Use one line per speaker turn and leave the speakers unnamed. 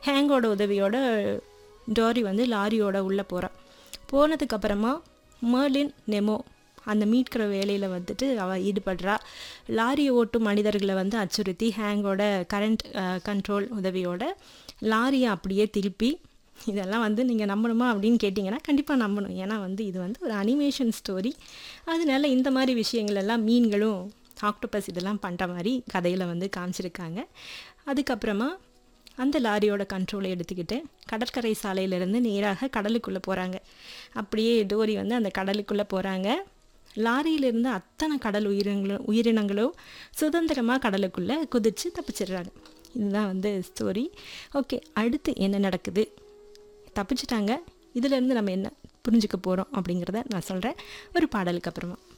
ஹேங்கோட உதவியோட டோரி வந்து லாரியோட உள்ளே போகிறா போனதுக்கப்புறமா மேர்லின் நெமோ அந்த மீட்கிற வேலையில் வந்துட்டு அவள் ஈடுபடுறா லாரியை ஓட்டும் மனிதர்களை வந்து அச்சுறுத்தி ஹேங்கோட கரண்ட் கண்ட்ரோல் உதவியோட லாரியை அப்படியே திருப்பி இதெல்லாம் வந்து நீங்கள் நம்பணுமா அப்படின்னு கேட்டிங்கன்னா கண்டிப்பாக நம்பணும் ஏன்னா வந்து இது வந்து ஒரு அனிமேஷன் ஸ்டோரி அதனால இந்த மாதிரி விஷயங்கள் எல்லாம் மீன்களும் ஆக்டோபஸ் இதெல்லாம் பண்ணுற மாதிரி கதையில் வந்து காமிச்சிருக்காங்க அதுக்கப்புறமா அந்த லாரியோட கண்ட்ரோலை எடுத்துக்கிட்டு கடற்கரை சாலையிலேருந்து நேராக கடலுக்குள்ளே போகிறாங்க அப்படியே டோரி வந்து அந்த கடலுக்குள்ளே போகிறாங்க லாரியிலிருந்து அத்தனை கடல் உயிரினங்களும் உயிரினங்களும் சுதந்திரமாக கடலுக்குள்ளே குதித்து தப்பிச்சிடுறாங்க இதுதான் வந்து ஸ்டோரி ஓகே அடுத்து என்ன நடக்குது தப்பிச்சிட்டாங்க இதிலேருந்து நம்ம என்ன புரிஞ்சுக்க போகிறோம் அப்படிங்கிறத நான் சொல்கிறேன் ஒரு பாடலுக்கு அப்புறமா